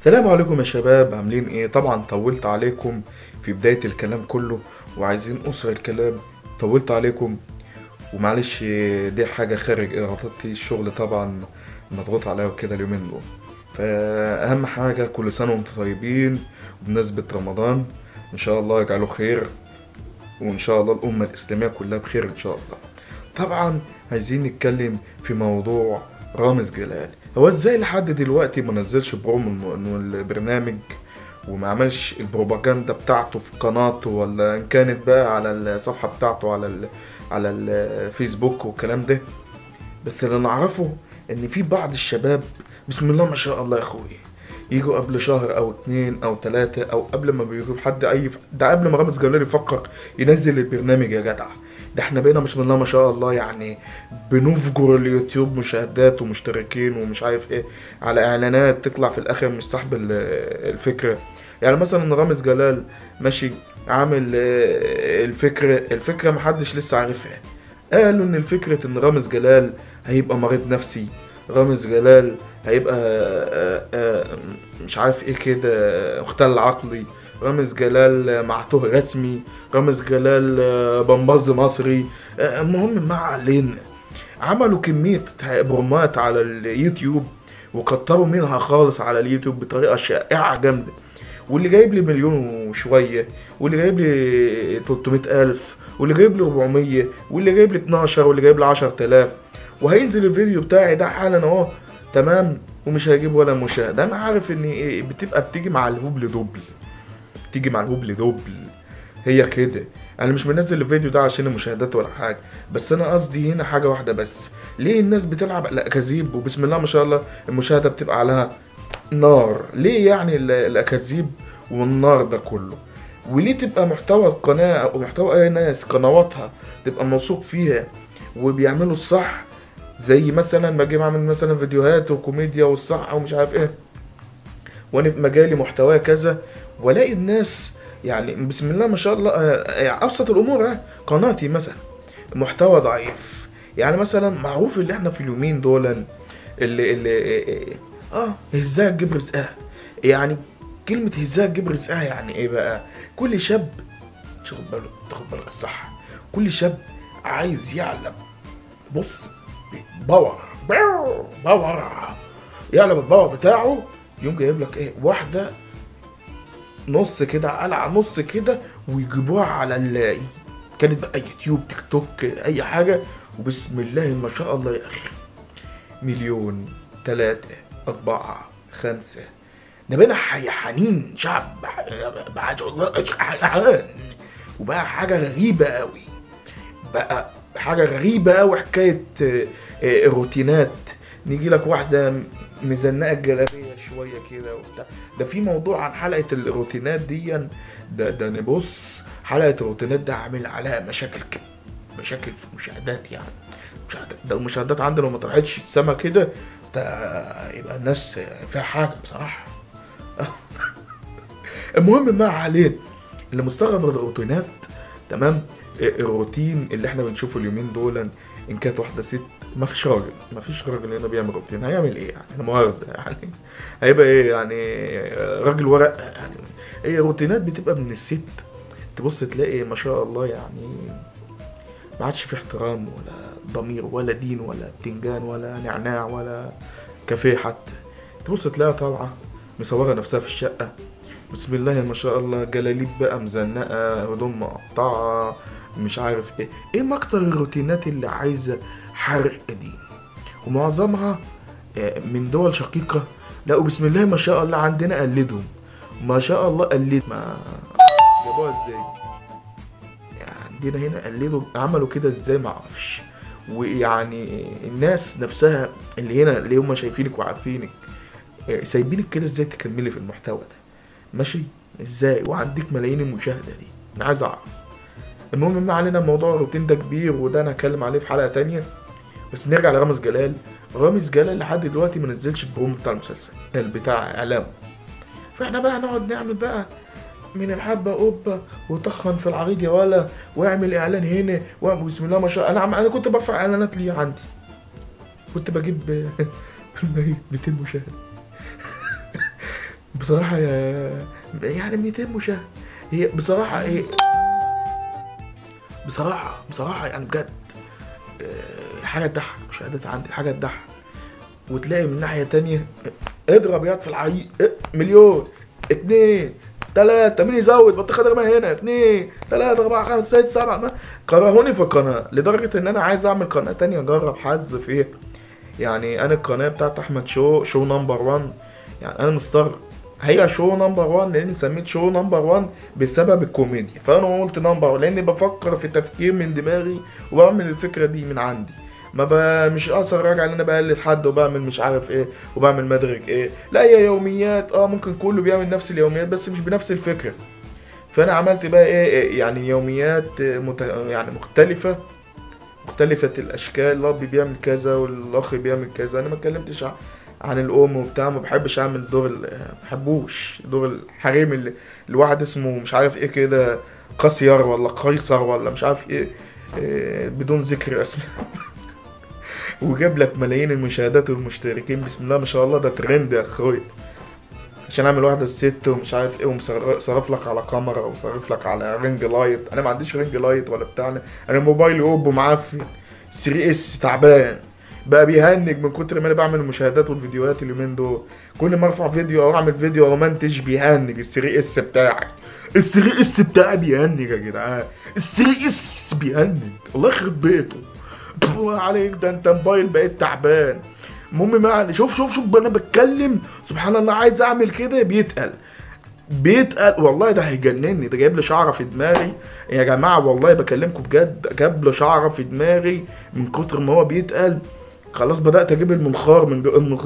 السلام عليكم يا شباب عاملين ايه طبعا طولت عليكم في بداية الكلام كله وعايزين أسر الكلام طولت عليكم ومعلش دي حاجة خارج إرادتي الشغل طبعا مضغوط عليا وكده اليومين دول فأهم حاجة كل سنة وانتم طيبين وبمناسبة رمضان إن شاء الله يجعله خير وإن شاء الله الأمة الإسلامية كلها بخير إن شاء الله طبعا عايزين نتكلم في موضوع رامز جلال هو ازاي لحد دلوقتي ما نزلش برومو انه البرنامج وما عملش البروباجندا بتاعته في قناته ولا ان كانت بقى على الصفحه بتاعته على ال على الفيسبوك والكلام ده بس اللي نعرفه ان في بعض الشباب بسم الله ما شاء الله يا اخوي يجوا قبل شهر او اتنين او تلاتة او قبل ما بيجيب حد اي ده قبل ما رامز جلال يفكر ينزل البرنامج يا جدع ده احنا بقينا بسم الله ما شاء الله يعني بنفجر اليوتيوب مشاهدات ومشتركين ومش عارف ايه على اعلانات تطلع في الاخر مش صاحب ال- الفكره يعني مثلا رامز جلال ماشي عامل آه، الفكره الفكره محدش لسه عارفها قالوا ان الفكره ان رامز جلال هيبقى مريض نفسي رامز جلال هيبقى آه، آه، مش عارف ايه كده مختل عقلي رامز جلال معتوه رسمي رامز جلال آه، بمبرز مصري آه، المهم ما علينا عملوا كمية برومات على اليوتيوب وكتروا منها خالص على اليوتيوب بطريقة شائعة جامدة واللي جايب لي مليون وشوية واللي جايب لي 300 ألف واللي جايب لي 400 واللي جايب لي 12 واللي جايب لي 10000 وهينزل الفيديو بتاعي ده حالا اهو تمام ومش هيجيب ولا مشاهدة انا عارف ان إيه بتبقى بتيجي مع الهبل دبل بتيجي مع الهبل دبل هي كده انا مش منزل الفيديو ده عشان المشاهدات ولا حاجه بس انا قصدي هنا حاجه واحده بس ليه الناس بتلعب الاكاذيب وبسم الله ما شاء الله المشاهده بتبقى عليها نار ليه يعني ال- الاكاذيب والنار ده كله وليه تبقى محتوى القناه او محتوى اي ناس قنواتها تبقى موثوق فيها وبيعملوا الصح زي مثلا ما اجي اعمل مثلا فيديوهات وكوميديا والصح ومش عارف ايه وانا في مجالي محتوى كذا والاقي الناس يعني بسم الله ما شاء الله آه، يعني ابسط الامور آه، قناتي مثلا محتوى ضعيف يعني مثلا معروف اللي احنا في اليومين دول اللي اللي اه هزاها تجيب رزقها يعني كلمة هزاها تجيب رزقها يعني ايه بقى؟ كل شاب تاخد بالك تاخد بالك الصح كل شاب عايز يعلم بص باور باور يعلم الباور بتاعه يقوم جايب لك ايه واحده نص كده قلعه نص كده ويجيبوها على ال كانت بقى يوتيوب تيك توك اي حاجه وبسم الله ما شاء الله يا اخي مليون تلاتة أربعة خمسة ده بقينا حنين شعب بقى حيوان وبقى حاجة غريبة قوي بقى حاجة غريبة قوي حكاية آه، آه، الروتينات نيجي لك واحدة مزنقة الجلابية شوية كده وبتاع ده في موضوع عن حلقة الروتينات دي ده ده نبص حلقة الروتينات ده عامل عليها مشاكل ك- مشاكل في مشاهدات يعني مشاهدات ده المشاهدات عندنا لو ما طلعتش السما كده ده يبقى الناس فيها حاجة بصراحة المهم ما علينا اللي مستغرب الروتينات تمام الروتين اللي احنا بنشوفه اليومين دول ان كانت واحده ست ما فيش راجل ما فيش راجل هنا بيعمل روتين هيعمل ايه يعني لا مؤاخذه يعني هيبقى ايه يعني راجل ورق يعني هي روتينات بتبقى من الست تبص تلاقي ما شاء الله يعني ما عادش في احترام ولا ضمير ولا دين ولا بتنجان ولا نعناع ولا كافيه حتى تبص تلاقيها طالعه مصوره نفسها في الشقه بسم الله ما شاء الله جلاليب بقى مزنقه هدوم مقطعه مش عارف ايه ايه ما اكتر الروتينات اللي عايزه حرق دين ومعظمها آه، من دول شقيقه لا وبسم الله ما شاء الله عندنا قلدهم ما شاء الله قلد ما جابوها ازاي يعني عندنا هنا قلدوا عملوا كده ازاي ما اعرفش ويعني الناس نفسها اللي هنا اللي هم شايفينك وعارفينك آه، سايبينك كده ازاي تكملي في المحتوى ده ماشي ازاي وعندك ملايين المشاهده دي انا عايز اعرف المهم ما علينا موضوع الروتين ده كبير وده انا هتكلم عليه في حلقه تانية بس نرجع لرامز جلال رامز جلال لحد دلوقتي ما نزلش البرومو بتاع المسلسل بتاع اعلامه فاحنا بقى نقعد نعمل بقى من الحبه قبه وطخن في العريض يا ولا واعمل اعلان هنا واعمل بسم الله ما شاء الله انا عم- انا كنت برفع اعلانات ليه عندي كنت بجيب في الميت 200 مشاهد بصراحة يا يعني 200 مشاهد هي بصراحة ايه بصراحة بصراحة يعني بجد آه، حاجة تضحك مشاهدات عندي حاجة تضحك وتلاقي من ناحية تانية اضرب يد في العريق اه، مليون اتنين تلاتة مين يزود بطيخة رمى هنا اتنين تلاتة أربعة خمسة ستة سبعة ما- كرهوني في القناة لدرجة إن أنا عايز أعمل قناة تانية أجرب حظ فيها يعني أنا القناة بتاعت أحمد شو شو نمبر وان يعني أنا مستغرب هي شو نمبر وان لأني سميت شو نمبر وان بسبب الكوميديا فأنا قلت نمبر لأني بفكر في تفكير من دماغي وبعمل الفكرة دي من عندي ما ب... مش اثر راجع ان انا بقلد حد وبعمل مش عارف ايه وبعمل مدرك ايه لا هي يوميات اه ممكن كله بيعمل نفس اليوميات بس مش بنفس الفكره فانا عملت بقى ايه, إيه يعني يوميات آه، مت... يعني مختلفه مختلفة الأشكال الأب بيعمل كذا والأخ بيعمل كذا أنا ما اتكلمتش ع- عن الأم وبتاع ما بحبش أعمل دور ال- ما بحبوش دور الحريم اللي الواحد اسمه مش عارف إيه كده قصير ولا قيصر ولا مش عارف إيه, إيه بدون ذكر أسماء وجاب لك ملايين المشاهدات والمشتركين بسم الله ما شاء الله ده ترند يا اخويا عشان اعمل واحده ست ومش عارف ايه ومصرف لك على كاميرا ومصرف لك على رينج لايت انا ما عنديش رينج لايت ولا بتاع انا موبايلي اوبو معفن 3 اس تعبان بقى بيهنج من كتر ما انا بعمل المشاهدات والفيديوهات اليومين دول كل ما ارفع فيديو او اعمل فيديو او منتج بيهنج ال 3 اس بتاعي ال 3 اس بتاعي بيهنج يا جدعان ال 3 اس بيهنج الله يخرب بيته بو عليك ده انت موبايل بقيت تعبان المهم ما شوف شوف شوف انا بتكلم سبحان الله عايز اعمل كده بيتقل بيتقل والله ده هيجنني ده جايب لي شعره في دماغي يا جماعه والله بكلمكم بجد جاب لي شعره في دماغي من كتر ما هو بيتقل خلاص بدات اجيب المنخار من جو- المنخار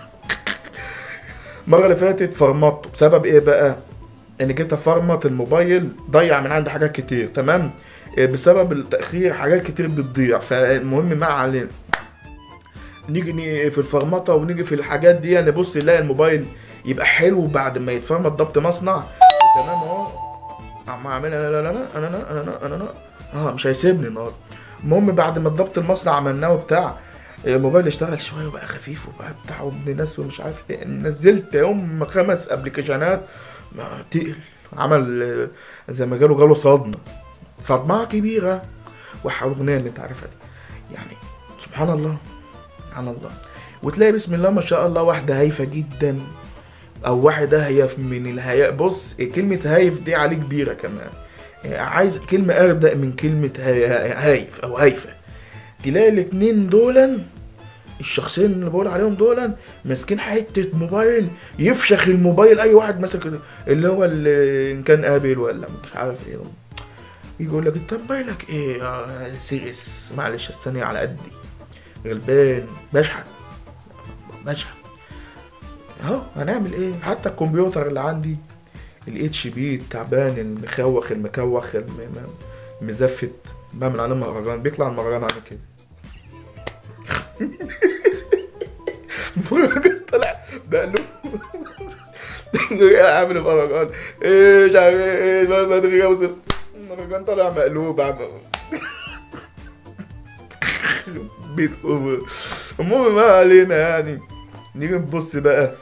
المره اللي فاتت فرمطته بسبب ايه بقى ان جيت افرمط الموبايل ضيع من عندي حاجات كتير تمام إيه بسبب التاخير حاجات كتير بتضيع فالمهم ما علينا نيجي ن- في الفرمطه ونيجي في الحاجات دي نبص نلاقي الموبايل يبقى حلو بعد ما يتفرمط ضبط مصنع تمام اهو عم اعملها لا لا لا انا انا انا انا انا انا اه مش هيسيبني النهارده المهم بعد ما ضبط المصنع عملناه وبتاع الموبايل اشتغل شويه وبقى خفيف وبقى بتاع وابن ناس ومش عارف ايه نزلت يوم خمس ابلكيشنات ما تقل عمل آه، زي ما قالوا جاله صدمه صدمه كبيره والاغنيه اللي انت عارفها دي يعني سبحان الله سبحان الله وتلاقي بسم الله ما شاء الله واحده هايفه جدا او واحد هيف من الهياء بص كلمه هايف دي عليه كبيره كمان عايز كلمه اردأ من كلمه هاي- هايف او هايفه تلاقي الاتنين دولا الشخصين اللي بقول عليهم دولا ماسكين حته موبايل يفشخ الموبايل اي واحد ماسك اللي هو اللي ان كان قابل ولا مش عارف ايه يجي يقول لك انت موبايلك ايه آه سيريس معلش الثانيه على قدي غلبان بشحن بشحن اهو هنعمل ايه حتى الكمبيوتر اللي عندي الاتش بي التعبان المخوخ المكوخ الم- م- مزفت بعمل عليه مهرجان بيطلع المهرجان عامل كده المهرجان طلع بقلوب عامل مهرجان ايه مش عارف ايه ما ما ادري اوصل المهرجان طلع مقلوب عم بيت اوفر المهم ما علينا يعني نيجي نبص بقى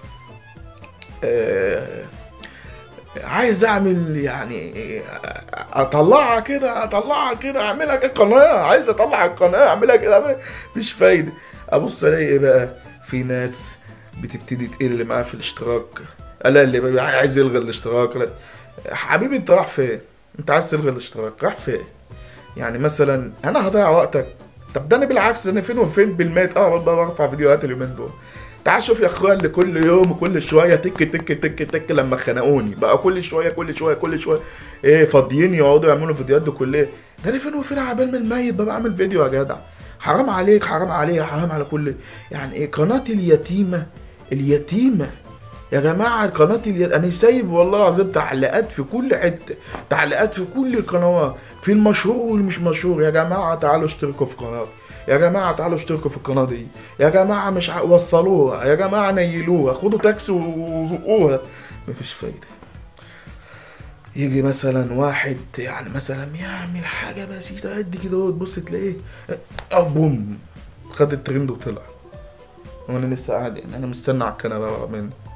آه عايز اعمل يعني اطلعها كده اطلعها كده اعملها كقناه عايز اطلع القناه اعملها كده اعملها مفيش فايده ابص الاقي ايه بقى في ناس بتبتدي تقل معاه في الاشتراك الا اللي بقى عايز يلغي الاشتراك لا حبيبي انت رايح فين انت عايز تلغي الاشتراك رايح فين يعني مثلا انا هضيع وقتك طب ده انا بالعكس انا فين وفين بالميت اه والله برفع فيديوهات اليومين دول تعال شوف يا اخويا اللي كل يوم وكل شويه تك تك تك تك لما خنقوني بقى كل شويه كل شويه كل شويه ايه فاضيين يقعدوا يعملوا فيديوهات دي كلها ده انا فين وفين عبال ما الميت ببقى بعمل فيديو يا جدع حرام عليك حرام عليا حرام على كل يعني ايه قناه اليتيمه اليتيمه يا جماعة قناة اليد أنا سايب والله العظيم تعليقات في كل حتة تعليقات في كل القنوات في المشهور والمش مشهور يا جماعة تعالوا اشتركوا في قناة يا جماعة تعالوا اشتركوا في القناة دي يا جماعة مش ع- وصلوها يا جماعة نيلوها خدوا تاكسي وزقوها مفيش فايدة يجي مثلا واحد يعني مثلا يعمل حاجة بسيطة قد كده وتبص تلاقيه اه بوم خد الترند وطلع وانا لسه قاعد يعني انا مستني على الكنبه بقى من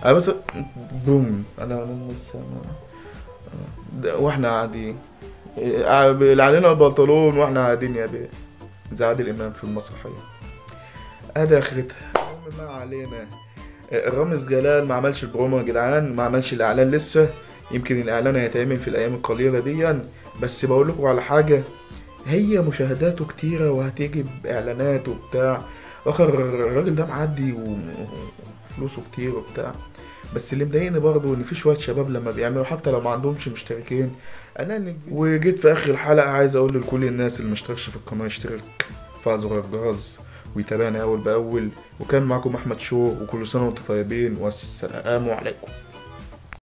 انا بس بوم انا انا لسه ده- واحنا قاعدين إيه، اللي علينا البنطلون واحنا قاعدين يا بيه زي عادل امام في المسرحيه ادي اخرتها المهم ما علينا إيه، رامز جلال ما عملش البرومو يا جدعان ما عملش الاعلان لسه يمكن الاعلان هيتعمل في الايام القليله دي بس بقول لكم على حاجه هي مشاهداته كتيره وهتيجي باعلانات وبتاع اخر الراجل ده معدي و- وفلوسه كتير وبتاع بس اللي مضايقني برضه ان في شويه شباب لما بيعملوا حتى لو ما عندهمش مشتركين انا إن الفيديو- وجيت في اخر الحلقه عايز اقول لكل الناس اللي مشتركش في القناه يشترك فعل زر الجرس ويتابعنا اول باول وكان معكم احمد شو وكل سنه وانتم طيبين والسلام عليكم